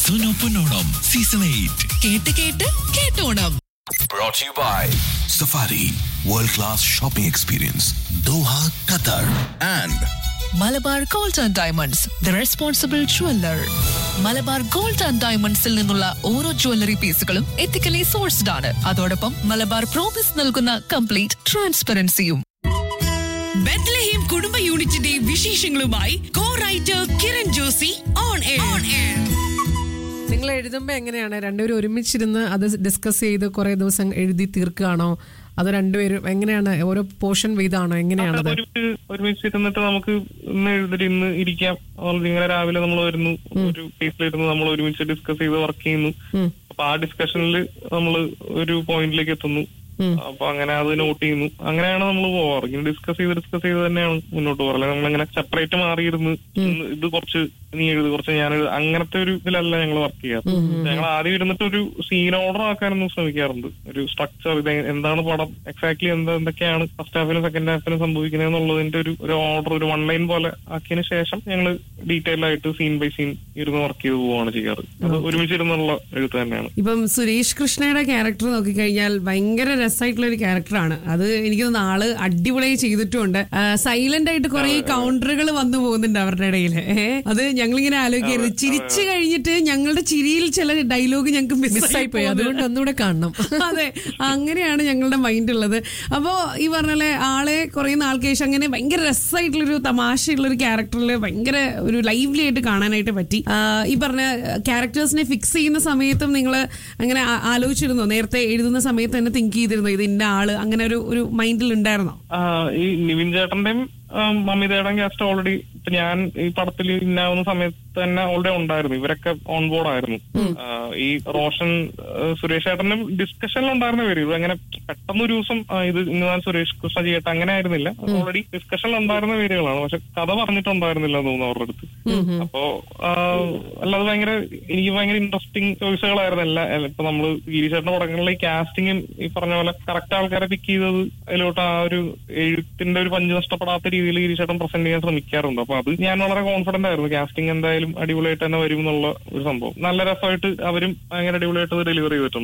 സുനോ പൊന്നോണം season eight കേട്ട് കേട്ട് കേട്ടോണം brought to you by Safari World Class Shopping Experience Doha, Qatar and Malabar gold and diamonds the responsible jeweller Malabar gold and ഡയമണ്ട്സിൽ നിന്നുള്ള ഓരോ jewellery പീസുകളും ethically sourced ആണ് അതോടൊപ്പം മലബാർ പ്രോമിസ് നൽകുന്ന കംപ്ലീറ്റ് ട്രാൻസ്പെറൻസിയും ബെത്ലഹീം കുടുംബ യൂണിറ്റിന്റെ വിശേഷങ്ങളുമായി co writer Kiran Josy on air നിങ്ങൾ എഴുതുമ്പോൾ എങ്ങനെയാണ് രണ്ടുപേരും ഒരുമിച്ചിരുന്ന് അത് ഡിസ്കസ് ചെയ്ത് കുറെ ദിവസം എഴുതി തീർക്കുകയാണോ അത് രണ്ടുപേരും എങ്ങനെയാണ് ഓരോ പോർഷൻ വീതാണോ എങ്ങനെയാണത് ഒരു ഒരുമിച്ച് ഇരുന്നിട്ട് നമുക്ക് ഇന്ന് എഴുതിട്ട് ഇന്ന് ഇരിക്കാം ഓൾറെഡി ഇങ്ങനെ രാവിലെ നമ്മൾ വരുന്നു ഒരു കേസിലിരുന്ന് നമ്മൾ ഒരുമിച്ച് ഡിസ്കസ് ചെയ്ത് വർക്ക് ചെയ്യുന്നു അപ്പൊ ആ ഡിസ്കഷനിൽ നമ്മൾ ഒരു പോയിന്റിലേക്ക് എത്തുന്നു അപ്പൊ അങ്ങനെ അത് നോട്ട് ചെയ്യുന്നു അങ്ങനെയാണ് നമ്മൾ പോവാറ് ഇങ്ങനെ ഡിസ്കസ് ചെയ്ത് ഡിസ്കസ് ചെയ്ത് തന്നെയാണ് മുന്നോട്ട് പോകാറ് നമ്മളിങ്ങനെ സെപ്പറേറ്റ് മാറിയിരുന്ന് ഇന്ന് ഇത് കുറച്ച് നീ എഴുതി കുറച്ച് ഞാൻ എഴുതി അങ്ങനത്തെ ഒരു ഇതിലല്ല ഞങ്ങൾ വർക്ക് ചെയ്യാറ് ഞങ്ങൾ ആദ്യം ഇരുന്നിട്ട് ഒരു സീൻ ഓർഡർ ആക്കാനൊന്നും ശ്രമിക്കാറുണ്ട് ഒരു സ്ട്രക്ചർ ഇത് എന്താണ് പടം എക്സാക്ട്ലി എന്താ എന്തൊക്കെയാണ് ഫസ്റ്റ് ഹാഫിനും സെക്കൻഡ് ഹാഫിനും സംഭവിക്കുന്നത് എന്നുള്ളതിന്റെ ഒരു ഒരു ഓർഡർ ഒരു വൺ ലൈൻ പോലെ ആക്കിയതിനു ശേഷം ഞങ്ങൾ ഡീറ്റെയിൽ ആയിട്ട് സീൻ ബൈ സീൻ ഇരുന്ന് വർക്ക് ചെയ്ത് പോവാണ് ചെയ്യാറ് അത് ഒരുമിച്ചിരുന്നുള്ള എഴുത്ത് തന്നെയാണ് ഇപ്പം സുരേഷ് കൃഷ്ണയുടെ ക്യാരക്ടർ നോക്കിക്കഴിഞ്ഞാൽ ഭയങ്കര രസമായിട്ടുള്ള ഒരു ക്യാരക്ടറാണ് അത് എനിക്ക് തോന്നുന്നു ആള് അടിപൊളിയായി ചെയ്തിട്ടുമുണ്ട് സൈലന്റ് ആയിട്ട് കുറെ കൗണ്ടറുകൾ വന്നു പോകുന്നുണ്ട് അവരുടെ ഇടയിൽ അത് ഞങ്ങളിങ്ങനെ ആലോചിക്കരുത് ചിരിച്ചു കഴിഞ്ഞിട്ട് ഞങ്ങളുടെ ചിരിയിൽ ചില ഡയലോഗ് ഞങ്ങൾക്ക് മിസ്സായി പോയി അതുകൊണ്ട് ഒന്നുകൂടെ കാണണം അതെ അങ്ങനെയാണ് ഞങ്ങളുടെ മൈൻഡ് ഉള്ളത് അപ്പോ ഈ പറഞ്ഞ പോലെ ആളെ കുറെ നാൾക്ക് ശേഷം അങ്ങനെ ഭയങ്കര രസമായിട്ടുള്ളൊരു തമാശയുള്ള ഒരു ക്യാരക്ടറിൽ ഭയങ്കര ഒരു ലൈവ്ലി ആയിട്ട് കാണാനായിട്ട് പറ്റി ആ, ഈ പറഞ്ഞ ക്യാരക്ടേഴ്സിനെ ഫിക്സ് ചെയ്യുന്ന സമയത്തും നിങ്ങൾ അങ്ങനെ ആ- ആലോചിച്ചിരുന്നോ നേരത്തെ എഴുതുന്ന സമയത്ത് തന്നെ തിങ്ക് ചെയ്തിരുന്നോ ഇത് ഇന്ന ആള് അങ്ങനെ ഒരു ഒരു മൈൻഡിൽ ഉണ്ടായിരുന്നോ ആ, ഈ നിവിൻ ചേട്ടന്റെയും മമിതയുടെയും കാസ്റ്റ് ഓൾറെഡി ഇപ്പൊ ഞാൻ ഈ പടത്തിൽ ഇന്നാവുന്ന സമയത്ത് തന്നെ ഓൾറെഡി ഉണ്ടായിരുന്നു ഇവരൊക്കെ ഓൺ ബോർഡ് ആയിരുന്നു ആ, ഈ റോഷൻ ആ, സുരേഷ് ചേട്ടനും ഡിസ്കഷനിൽ ഉണ്ടായിരുന്ന പേര് ഇത് അങ്ങനെ പെട്ടെന്ന് ഒരു ദിവസം ആ, ഇത് ഇന്ന് ഞാൻ സുരേഷ് കൃഷ്ണ ചെയ്യട്ടെ അങ്ങനെ ആയിരുന്നില്ല ഓൾറെഡി ഡിസ്കഷനിൽ ഉണ്ടായിരുന്ന പേരുകളാണ് പക്ഷെ കഥ പറഞ്ഞിട്ടുണ്ടായിരുന്നില്ല എന്ന് തോന്നുന്നു അവരുടെ അടുത്ത് അപ്പോ ആ, അല്ലാതെ ഭയങ്കര എനിക്ക് ഭയങ്കര ഇൻട്രസ്റ്റിംഗ് ചോയ്സുകളായിരുന്നു എല്ലാ ഇപ്പൊ നമ്മള് ഗിരീശേട്ടന്റെ പടങ്ങളിലെ ഈ കാസ്റ്റിംഗും ഈ പറഞ്ഞ പോലെ കറക്റ്റ് ആൾക്കാരെ പിക്ക് ചെയ്തത് അതിലോട്ട് ആ ഒരു എഴുത്തിന്റെ ഒരു പഞ്ച് നഷ്ടപ്പെടാത്ത രീതിയിൽ ഗിരീശേട്ടൻ പ്രസന്റ് ചെയ്യാൻ ശ്രമിക്കാറുണ്ട് അപ്പൊ അത് ഞാൻ വളരെ കോൺഫിഡന്റ് ആയിരുന്നു കാസ്റ്റിംഗ് എന്തായാലും അടിപൊളിയായിട്ട് തന്നെ വരും എന്നുള്ള ഒരു സംഭവം നല്ല രസമായിട്ട് അവരും ഭയങ്കര അടിപൊളിയായിട്ട് ഡെലിവറി ചെയ്തിട്ടുണ്ട്